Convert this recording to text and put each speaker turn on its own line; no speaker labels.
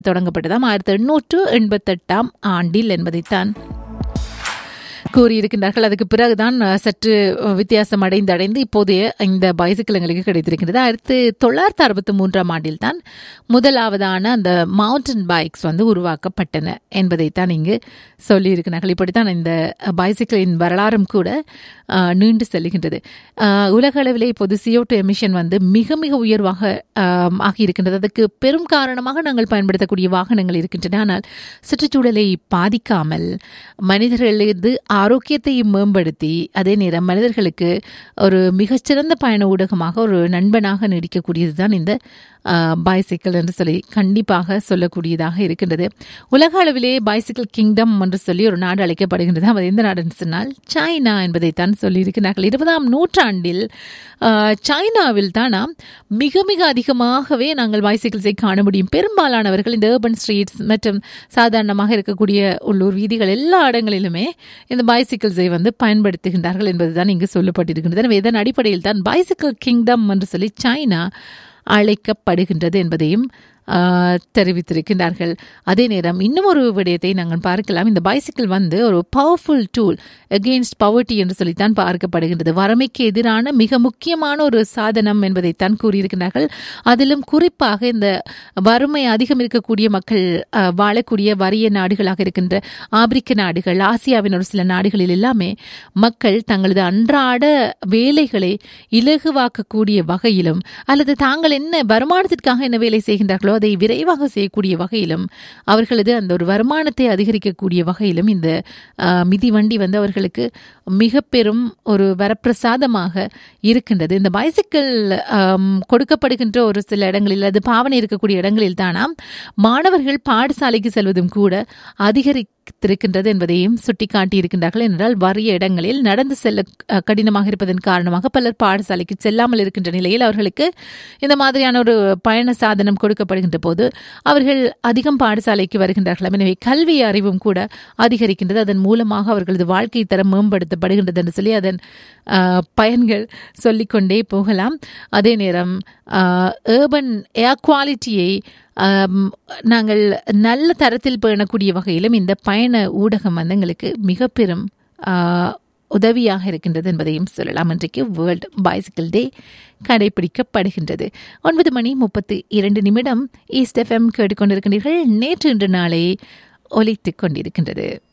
தொடங்கப்பட்டதாம் ஆயிரத்தி எண்ணூற்று எண்பத்தெட்டாம் ஆண்டில் என்பதைத்தான் கூறியிருக்கின்றார்கள் அதுக்கு பிறகுதான் அஹ், சற்று அஹ், வித்தியாசம் அடைந்து அடைந்து இப்போதைய இந்த பைசிக்கிள் எங்களுக்கு கிடைத்திருக்கிறது ஆயிரத்தி தொள்ளாயிரத்தி அறுபத்தி மூன்றாம் ஆண்டில் தான் முதலாவதான அந்த மவுண்டன் பைக்ஸ் வந்து உருவாக்கப்பட்டன என்பதைத்தான் இங்கு சொல்லியிருக்கிறார்கள் இப்படித்தான் இந்த பைசிக்கிளின் வரலாறும் கூட அஹ், நீண்டு செல்கின்றது அஹ், உலக அளவிலே இப்போது CO2 டூ எமிஷன் வந்து மிக மிக உயர்வாக அஹ், ஆகியிருக்கின்றது அதுக்கு பெரும் காரணமாக நாங்கள் பயன்படுத்தக்கூடிய வாகனங்கள் இருக்கின்றன ஆனால் சுற்றுச்சூழலை பாதிக்காமல் மனிதர்களது ஆரோக்கியத்தையும் மேம்படுத்தி அதே நேரம் மனிதர்களுக்கு ஒரு மிகச்சிறந்த பயண ஊடகமாக ஒரு நண்பனாக நீடிக்கக்கூடியது தான் இந்த பைசைக்கிள் என்று சொல்லி கண்டிப்பாக சொல்லக்கூடியதாக இருக்கின்றது உலக அளவிலே பைசைக்கிள் கிங்டம் என்று சொல்லி ஒரு நாடு அழைக்கப்படுகின்றது அது எந்த நாடுன்னு சொன்னால் சைனா என்பதைத்தான் சொல்லியிருக்கிறார்கள் இருபதாம் நூற்றாண்டில் ஆஹ், சைனாவில் தானாம் மிக மிக அதிகமாகவே நாங்கள் பைசைக்கிள்ஸை காண முடியும் பெரும்பாலானவர்கள் இந்த urban ஸ்ட்ரீட்ஸ் மற்றும் சாதாரணமாக இருக்கக்கூடிய உள்ளூர் வீதிகள் எல்லா இடங்களிலுமே இந்த பைசிக்கிள்ஸை வந்து பயன்படுத்துகின்றார்கள் என்பதுதான் இங்கு சொல்லப்பட்டிருக்கின்றது எனவே இதன் அடிப்படையில் தான் பைசிக்கிள் கிங்டம் என்று சொல்லி சைனா அழைக்கப்படுகின்றது என்பதையும் ஆஹ், தெரிவித்திருக்கின்றார்கள் அதே நேரம் இன்னும் ஒரு விடயத்தை நாங்கள் பார்க்கலாம் இந்த பைசிக்கிள் வந்து ஒரு பவர்ஃபுல் டூல் அகெயின்ஸ்ட் பவர்ட்டி என்று சொல்லித்தான் பார்க்கப்படுகின்றது வறுமைக்கு எதிரான மிக முக்கியமான ஒரு சாதனம் என்பதைத்தான் கூறியிருக்கிறார்கள் அதிலும் குறிப்பாக இந்த வறுமை அதிகம் இருக்கக்கூடிய மக்கள் ஆஹ், வாழக்கூடிய வறிய நாடுகளாக இருக்கின்ற ஆப்பிரிக்க நாடுகள் ஆசியாவின் ஒரு சில நாடுகளில் எல்லாமே மக்கள் தங்களது அன்றாட வேலைகளை இலகுவாக்கக்கூடிய வகையிலும் அல்லது தாங்கள் என்ன வருமானத்திற்காக என்ன வேலை செய்கின்றார்களோ அதை விரைவாக செய்யக்கூடிய வகையிலும் அவர்களது அந்த ஒரு வருமானத்தை அதிகரிக்கக்கூடிய வகையிலும் இந்த ஆஹ், மிதிவண்டி வந்து அவர்களுக்கு மிக பெரும் ஒரு வரப்பிரசாதமாக இருக்கின்றது இந்த பைசிக்கிள் ஆம், கொடுக்கப்படுகின்ற ஒரு சில இடங்களில் அது பாவனை இருக்கக்கூடிய இடங்களில் தானாம் மாணவர்கள் பாடசாலைக்கு செல்வதும் கூட அதிகரித்திருக்கின்றது என்பதையும் சுட்டிக்காட்டி இருக்கின்றார்கள் என்றால் வறிய இடங்களில் நடந்து செல்ல அஹ், கடினமாக இருப்பதன் காரணமாக பலர் பாடசாலைக்கு செல்லாமல் இருக்கின்ற நிலையில் அவர்களுக்கு இந்த மாதிரியான ஒரு பயண சாதனம் கொடுக்கப்படுகின்ற போது அவர்கள் அதிகம் பாடசாலைக்கு வருகின்றார்கள் எனவே கல்வி அறிவும் கூட அதிகரிக்கின்றது அதன் மூலமாக அவர்களது வாழ்க்கை தரம் மேம்படுத்தப்படுகின்றது என்று சொல்லி அதன் ஆஹ், பயன்கள் சொல்லிக்கொண்டே போகலாம் அதே நேரம் ஏர்பன் ஏர் குவாலிட்டியை ஆம், நாங்கள் நல்ல தரத்தில் பேணக்கூடிய வகையிலும் இந்த பயண ஊடகம் வந்து எங்களுக்கு மிக பெரும் ஆஹ், உதவியாக இருக்கின்றது என்பதையும் சொல்லலாம் இன்றைக்கு வேர்ல்ட் பைசிக்கிள் டே கடைபிடிக்கப்படுகின்றது ஒன்பது மணி முப்பத்தி இரண்டு நிமிடம் ஈஸ்ட் எஃப்எம் கேட்டுக்கொண்டிருக்கின்றீர்கள் நேற்று இன்று நாளை ஒலித்துக் கொண்டிருக்கின்றது